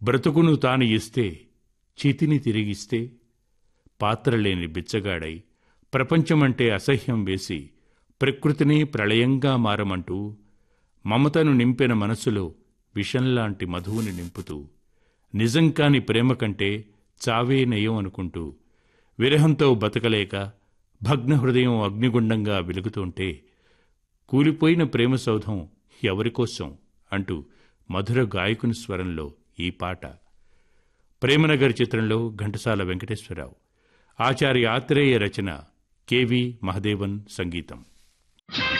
బ్రతుకును తాను ఇస్తే చితిని తిరిగిస్తే పాత్రలేని బిచ్చగాడై ప్రపంచమంటే అసహ్యం వేసి ప్రకృతిని ప్రళయంగా మారమంటూ మమతను నింపిన మనసులో విషంలాంటి మధువుని నింపుతూ నిజం కాని ప్రేమ కంటే చావే నయం అనుకుంటూ విరహంతో బతకలేక భగ్న హృదయం అగ్నిగుండంగా వెలుగుతుంటే కూలిపోయిన ప్రేమ సౌధం ఎవరికోసం అంటూ మధుర గాయకుని స్వరంలో ఈ పాట ప్రేమనగర్ చిత్రంలో ఘంటసాల వెంకటేశ్వరరావు ఆచార్య ఆత్రేయ రచన కెవి మహదేవన్ సంగీతం